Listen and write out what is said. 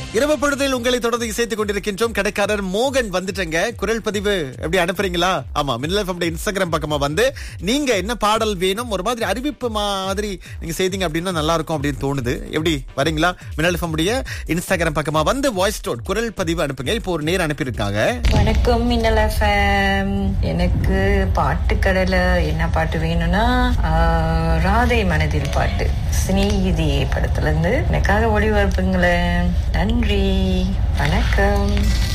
இரவு பொழுதில் உங்களை தொடர்ந்து இசைத்துக் கொண்டிருக்கின்றோம் கடைக்காரர் மோகன் வந்துட்டங்க குரல் பதிவு எப்படி அனுப்புறீங்களா ஆமா மின்னல் FM உடைய இன்ஸ்டாகிராம் பக்கமா வந்து நீங்க என்ன பாடல் வேணும் ஒரு மாதிரி அறிவிப்பு மாதிரி நீங்க செய்தீங்க அப்படின்னா நல்லா இருக்கும் அப்படின்னு தோணுது எப்படி வரீங்களா மின்னல் FM உடைய இன்ஸ்டாகிராம் பக்கமா வந்து வாய்ஸ் நோட் குரல் பதிவு அனுப்புங்க இப்போ ஒரு நேரம் அனுப்பியிருக்காங்க வணக்கம் மின்னல் எஃப்எம் எனக்கு பாட்டு கடலை என்ன பாட்டு வேணும்னா ஆஹ், ராதை மனதில் பாட்டு சிநேகிதி படத்துல இருந்து எனக்காக ஒளிபரப்புங்களேன் நன்றி வணக்கம்